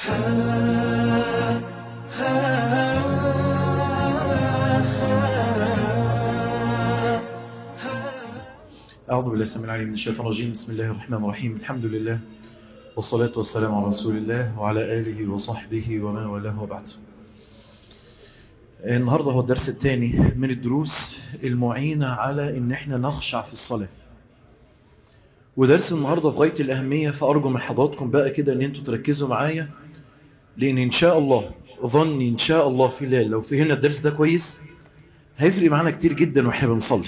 أعوذ بالله السميع العليم من الشيطان الرجيم بسم الله الرحمن الرحيم الحمد لله والصلاة والسلام على رسول الله وعلى آله وصحبه ومن والاه وبعد النهاردة هو الدرس الثاني من الدروس المعينة على ان احنا نخشع في الصلاة ودرس النهاردة في غاية الأهمية فأرجو من حضراتكم بقى كده ان انتوا تركزوا معايا لأن إن شاء الله ظني إن شاء الله في الله لو فهمنا الدرس ده كويس هيفرق معانا كتير جدا واحنا بنصلي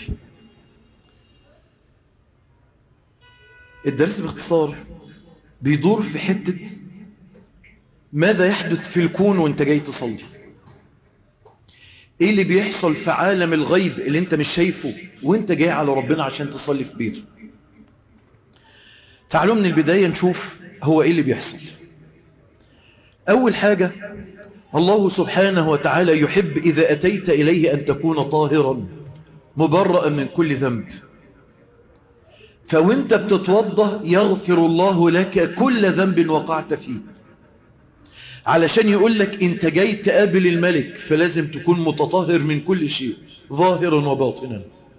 الدرس باختصار بيدور في حتة ماذا يحدث في الكون وانت جاي تصلي ايه اللي بيحصل في عالم الغيب اللي انت مش شايفه وانت جاي على ربنا عشان تصلي في بيته تعالوا من البداية نشوف هو ايه اللي بيحصل اول حاجة الله سبحانه وتعالى يحب اذا اتيت اليه ان تكون طاهرا مبرأ من كل ذنب فوانت بتتوضى يغفر الله لك كل ذنب وقعت فيه علشان يقول لك انت جاي تقابل الملك فلازم تكون متطهر من كل شيء ظاهرا وباطنا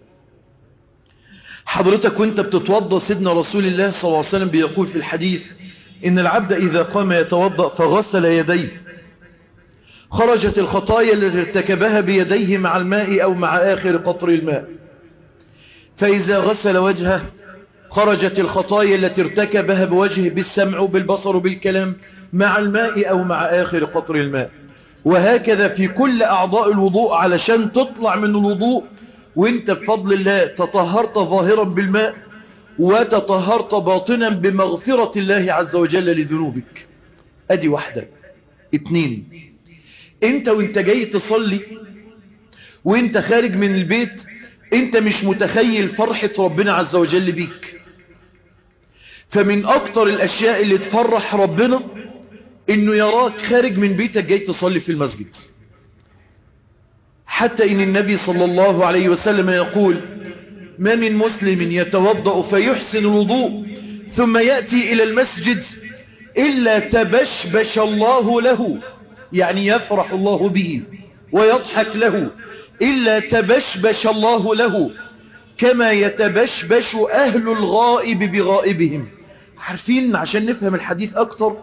حضرتك وانت بتتوضى سيدنا رسول الله صلى الله عليه وسلم بيقول في الحديث ان العبد اذا قام يتوضأ فغسل يديه خرجت الخطايا التي ارتكبها بيديه مع الماء او مع اخر قطر الماء فاذا غسل وجهه خرجت الخطايا التي ارتكبها بوجهه بالسمع وبالبصر وبالكلام مع الماء أو مع آخر قطر الماء وهكذا في كل أعضاء الوضوء علشان تطلع من الوضوء وانت بفضل الله تطهرت ظاهرا بالماء وتطهرت باطنا بمغفرة الله عز وجل لذنوبك ادي واحدة اتنين انت وانت جاي تصلي وانت خارج من البيت انت مش متخيل فرحة ربنا عز وجل بيك فمن اكتر الاشياء اللي تفرح ربنا انه يراك خارج من بيتك جاي تصلي في المسجد حتى ان النبي صلى الله عليه وسلم يقول ما من مسلم يتوضأ فيحسن الوضوء ثم يأتي الى المسجد الا تبشبش الله له يعني يفرح الله به ويضحك له إلا تبشبش الله له كما يتبشبش أهل الغائب بغائبهم عارفين عشان نفهم الحديث أكتر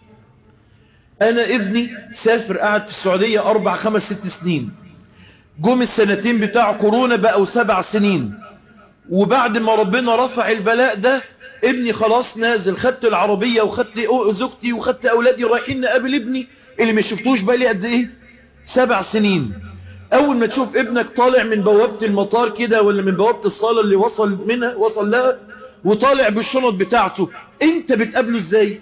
أنا ابني سافر قاعد في السعودية أربع خمس ست سنين جم السنتين بتاع كورونا بقوا سبع سنين وبعد ما ربنا رفع البلاء ده ابني خلاص نازل خدت العربية وخدت زوجتي وخدت أولادي رايحين نقابل ابني اللي ما شفتوش بقى لي قد ايه سبع سنين اول ما تشوف ابنك طالع من بوابة المطار كده ولا من بوابة الصالة اللي وصل منها وصل لها وطالع بالشنط بتاعته انت بتقابله ازاي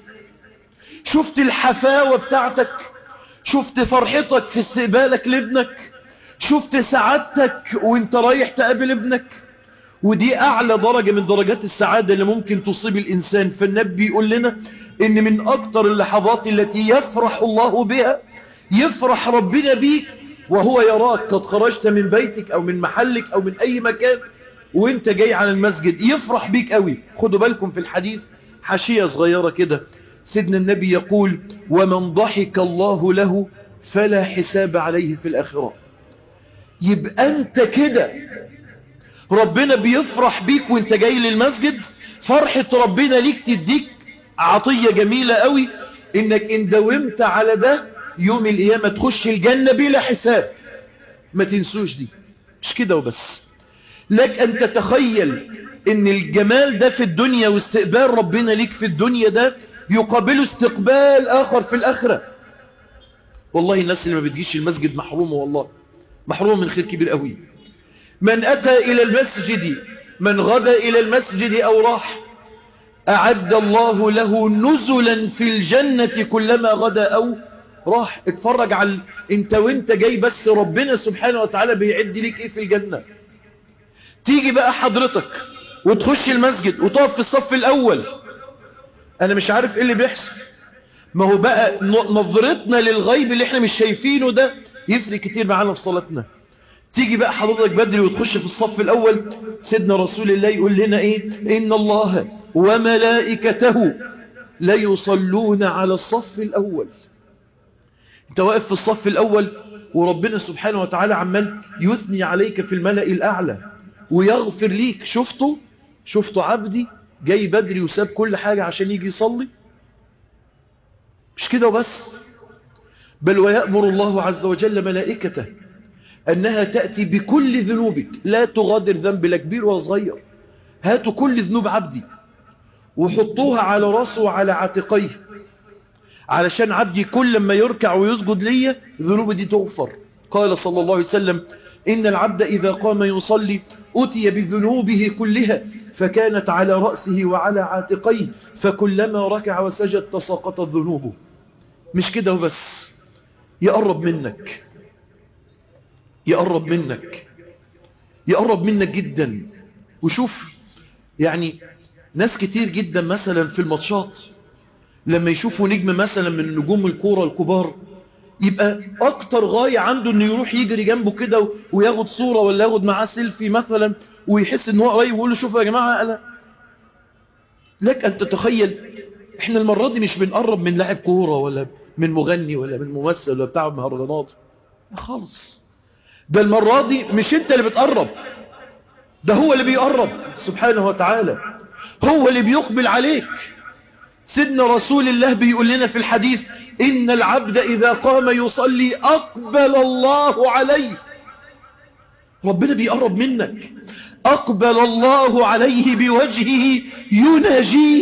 شفت الحفاوة بتاعتك شفت فرحتك في استقبالك لابنك شفت سعادتك وانت رايح تقابل ابنك ودي اعلى درجة من درجات السعادة اللي ممكن تصيب الانسان فالنبي يقول لنا ان من اكتر اللحظات التي يفرح الله بها يفرح ربنا بيك وهو يراك قد خرجت من بيتك او من محلك او من اي مكان وانت جاي على المسجد يفرح بيك قوي خدوا بالكم في الحديث حاشية صغيرة كده سيدنا النبي يقول ومن ضحك الله له فلا حساب عليه في الآخرة يبقى انت كده ربنا بيفرح بيك وانت جاي للمسجد فرحة ربنا ليك تديك عطية جميلة قوي انك ان داومت على ده يوم القيامة تخش الجنة بلا حساب ما تنسوش دي مش كده وبس لك أن تتخيل ان الجمال ده في الدنيا واستقبال ربنا ليك في الدنيا ده يقابله استقبال آخر في الآخرة والله الناس اللي ما بتجيش المسجد محرومة والله محرومة من خير كبير قوي من أتى إلى المسجد من غدا إلى المسجد أو راح أعد الله له نزلا في الجنة كلما غدا أو راح اتفرج على انت وانت جاي بس ربنا سبحانه وتعالى بيعد ليك ايه في الجنة تيجي بقى حضرتك وتخش المسجد وتقف في الصف الاول انا مش عارف ايه اللي بيحصل ما هو بقى نظرتنا للغيب اللي احنا مش شايفينه ده يفرق كتير معانا في صلاتنا تيجي بقى حضرتك بدري وتخش في الصف الاول سيدنا رسول الله يقول لنا ايه ان الله وملائكته لا يصلون على الصف الأول انت واقف في الصف الأول وربنا سبحانه وتعالى عمال يثني عليك في الملأ الأعلى ويغفر ليك شفته شفته عبدي جاي بدري وساب كل حاجة عشان يجي يصلي مش كده وبس بل ويأمر الله عز وجل ملائكته أنها تأتي بكل ذنوبك لا تغادر ذنب لا كبير ولا صغير هاتوا كل ذنوب عبدي وحطوها على راسه وعلى عاتقيه علشان عبدي كل ما يركع ويسجد لي ذنوب دي تغفر قال صلى الله عليه وسلم إن العبد إذا قام يصلي أتي بذنوبه كلها فكانت على رأسه وعلى عاتقيه فكلما ركع وسجد تساقطت ذنوبه مش كده وبس يقرب منك يقرب منك يقرب منك جدا وشوف يعني ناس كتير جدا مثلا في الماتشات لما يشوفوا نجم مثلا من نجوم الكورة الكبار يبقى اكتر غاية عنده انه يروح يجري جنبه كده وياخد صورة ولا ياخد معاه سيلفي مثلا ويحس ان هو قريب ويقول له شوفوا يا جماعة انا لك ان تتخيل احنا المرة دي مش بنقرب من لاعب كورة ولا من مغني ولا من ممثل ولا بتاع مهرجانات خالص ده المرة دي مش انت اللي بتقرب ده هو اللي بيقرب سبحانه وتعالى هو اللي بيقبل عليك سيدنا رسول الله بيقول لنا في الحديث إن العبد إذا قام يصلي أقبل الله عليه ربنا بيقرب منك أقبل الله عليه بوجهه يناجيه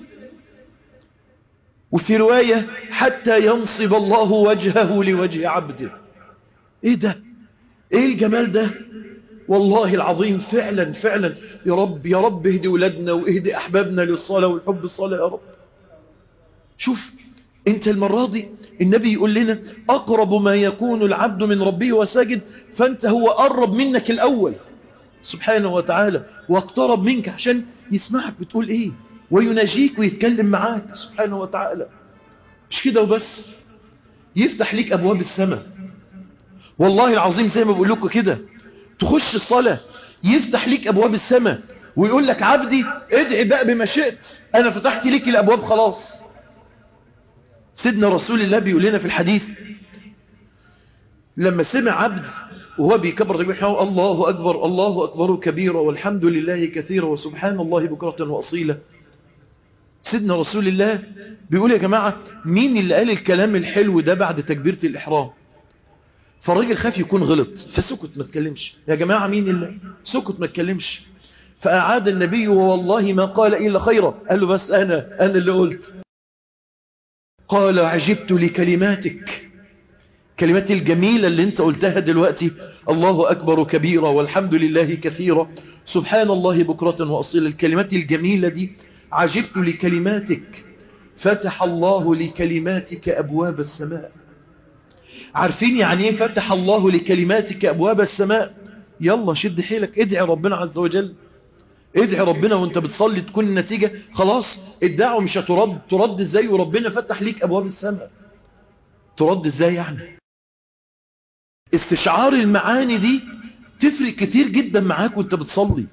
وفي رواية حتى ينصب الله وجهه لوجه عبده ايه ده ايه الجمال ده والله العظيم فعلا فعلا يا رب يا رب اهدي ولادنا واهدي احبابنا للصلاة والحب الصلاة يا رب شوف انت المرة دي النبي يقول لنا اقرب ما يكون العبد من ربه وساجد فانت هو قرب منك الاول سبحانه وتعالى واقترب منك عشان يسمعك بتقول ايه ويناجيك ويتكلم معاك سبحانه وتعالى مش كده وبس يفتح ليك ابواب السماء والله العظيم زي ما بقول لكم كده تخش الصلاة يفتح ليك ابواب السماء ويقول لك عبدي ادعي بقى بما شئت انا فتحت ليك الابواب خلاص سيدنا رسول الله بيقول لنا في الحديث لما سمع عبد وهو بيكبر تكبير حيوه الله أكبر الله أكبر كبيرا والحمد لله كثيرا وسبحان الله بكرة وأصيلا سيدنا رسول الله بيقول يا جماعة مين اللي قال الكلام الحلو ده بعد تكبيرة الإحرام فالراجل خاف يكون غلط فسكت ما تكلمش يا جماعة مين اللي سكت ما تكلمش فأعاد النبي والله ما قال إلا خيرا قال له بس أنا أنا اللي قلت قال عجبت لكلماتك كلمات الجميلة اللي انت قلتها دلوقتي الله أكبر كبيرا والحمد لله كثيرا سبحان الله بكرة وأصيلا الكلمات الجميلة دي عجبت لكلماتك فتح الله لكلماتك أبواب السماء عارفين يعني ايه فتح الله لكلماتك أبواب السماء يلا شد حيلك ادعي ربنا عز وجل ادعي ربنا وانت بتصلي تكون النتيجة خلاص الدعوة مش هترد ترد ازاي وربنا فتح ليك ابواب السماء ترد ازاي يعني استشعار المعاني دي تفرق كتير جدا معاك وانت بتصلي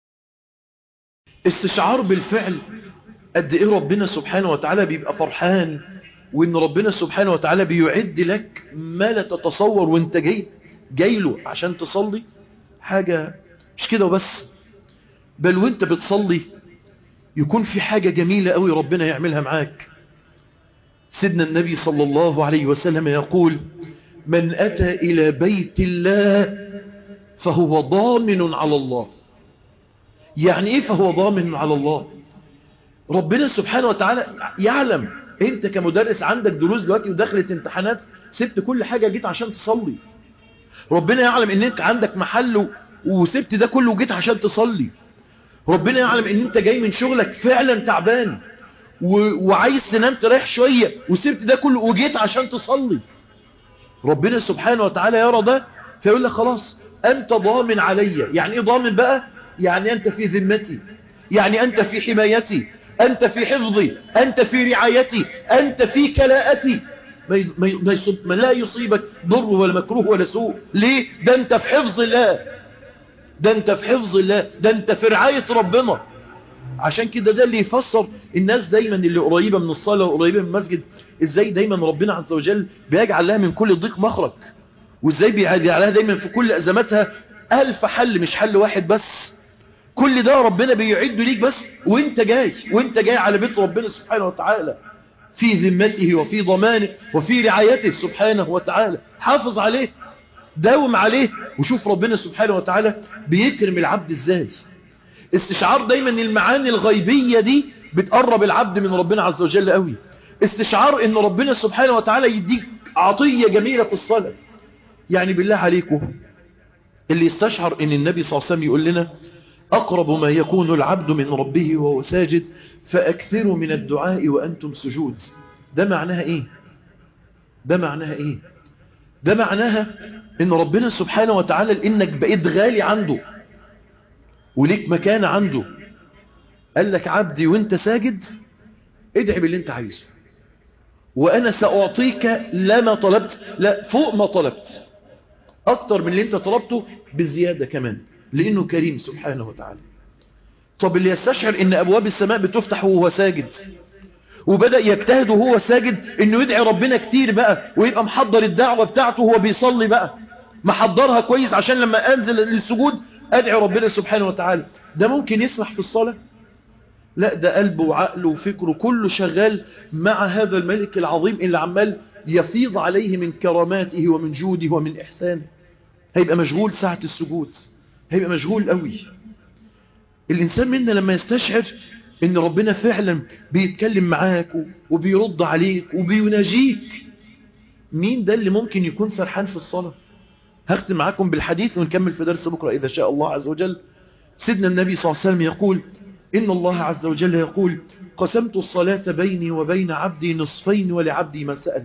استشعار بالفعل قد ايه ربنا سبحانه وتعالى بيبقى فرحان وان ربنا سبحانه وتعالى بيعد لك ما لا تتصور وانت جاي جاي له عشان تصلي حاجة مش كده وبس بل وانت بتصلي يكون في حاجة جميلة قوي ربنا يعملها معاك سيدنا النبي صلى الله عليه وسلم يقول من أتى إلى بيت الله فهو ضامن على الله يعني إيه فهو ضامن على الله ربنا سبحانه وتعالى يعلم انت كمدرس عندك دروس دلوقتي ودخلت امتحانات سبت كل حاجة جيت عشان تصلي ربنا يعلم انك عندك محل وسبت ده كله وجيت عشان تصلي ربنا يعلم ان انت جاي من شغلك فعلا تعبان و... وعايز تنام تريح شوية وسبت ده كله وجيت عشان تصلي ربنا سبحانه وتعالى يرى ده فيقول لك خلاص انت ضامن علي يعني ايه ضامن بقى يعني انت في ذمتي يعني انت في حمايتي انت في حفظي انت في رعايتي انت في كلاءتي ما, ما, يصيب ما لا يصيبك ضر ولا مكروه ولا سوء ليه ده انت في حفظ الله ده انت في حفظ الله ده انت في رعاية ربنا عشان كده ده اللي يفسر الناس دايما اللي قريبة من الصلاة وقريبة من المسجد ازاي دايما ربنا عز وجل بيجعل لها من كل ضيق مخرج وازاي بيجعلها دايما في كل ازماتها الف حل مش حل واحد بس كل ده ربنا بيعده ليك بس وانت جاي وانت جاي على بيت ربنا سبحانه وتعالى في ذمته وفي ضمانه وفي رعايته سبحانه وتعالى حافظ عليه داوم عليه وشوف ربنا سبحانه وتعالى بيكرم العبد ازاي استشعار دايما المعاني الغيبية دي بتقرب العبد من ربنا عز وجل قوي استشعار ان ربنا سبحانه وتعالى يديك عطية جميلة في الصلاة يعني بالله عليكم اللي يستشعر ان النبي صلى الله عليه وسلم يقول لنا أقرب ما يكون العبد من ربه وهو ساجد فأكثروا من الدعاء وأنتم سجود ده معناها إيه ده معناها إيه ده معناها إن ربنا سبحانه وتعالى لإنك بقيت غالي عنده وليك مكان عنده قال لك عبدي وانت ساجد ادعي باللي انت عايزه وأنا سأعطيك لما طلبت لا فوق ما طلبت أكتر من اللي انت طلبته بزيادة كمان لأنه كريم سبحانه وتعالى طب اللي يستشعر ان أبواب السماء بتفتح وهو ساجد وبدأ يجتهد وهو ساجد انه يدعي ربنا كتير بقى ويبقى محضر الدعوة بتاعته وهو بيصلي بقى محضرها كويس عشان لما أنزل للسجود أدعي ربنا سبحانه وتعالى ده ممكن يسمح في الصلاة لا ده قلبه وعقله وفكره كله شغال مع هذا الملك العظيم اللي عمال يفيض عليه من كراماته ومن جوده ومن إحسانه هيبقى مشغول ساعة السجود هيبقى مشغول قوي الإنسان منا لما يستشعر ان ربنا فعلا بيتكلم معاك وبيرد عليك وبيناجيك مين ده اللي ممكن يكون سرحان في الصلاة هختم معاكم بالحديث ونكمل في درس بكرة إذا شاء الله عز وجل سيدنا النبي صلى الله عليه وسلم يقول إن الله عز وجل يقول قسمت الصلاة بيني وبين عبدي نصفين ولعبدي ما سأل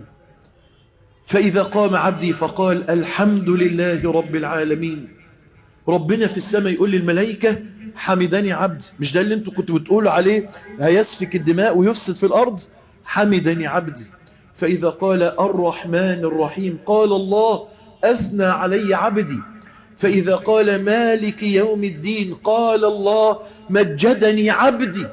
فإذا قام عبدي فقال الحمد لله رب العالمين ربنا في السماء يقول للملائكة حمدني عبد مش ده اللي انتوا كنتوا بتقولوا عليه هيسفك الدماء ويفسد في الأرض حمدني عبدي فإذا قال الرحمن الرحيم قال الله أثنى علي عبدي فإذا قال مالك يوم الدين قال الله مجدني عبدي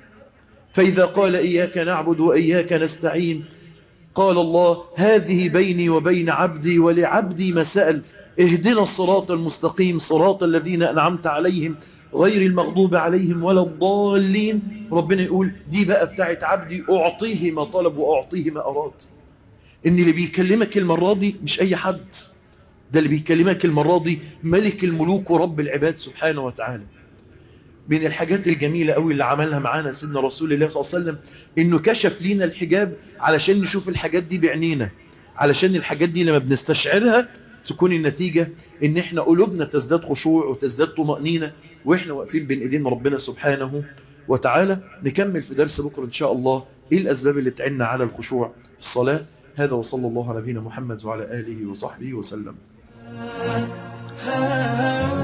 فإذا قال إياك نعبد وإياك نستعين قال الله هذه بيني وبين عبدي ولعبدي مسأل اهدنا الصراط المستقيم صراط الذين أنعمت عليهم غير المغضوب عليهم ولا الضالين ربنا يقول دي بقى بتاعت عبدي أعطيه ما طلب وأعطيه ما أراد إن اللي بيكلمك المرة دي مش أي حد ده اللي بيكلمك المرة دي ملك الملوك ورب العباد سبحانه وتعالى من الحاجات الجميلة قوي اللي عملها معانا سيدنا رسول الله صلى الله عليه وسلم انه كشف لينا الحجاب علشان نشوف الحاجات دي بعينينا علشان الحاجات دي لما بنستشعرها تكون النتيجة ان احنا قلوبنا تزداد خشوع وتزداد طمأنينة واحنا واقفين بين ايدين ربنا سبحانه وتعالى نكمل في درس بكرة ان شاء الله ايه الاسباب اللي تعنا على الخشوع في الصلاة هذا وصلى الله على نبينا محمد وعلى آله وصحبه وسلم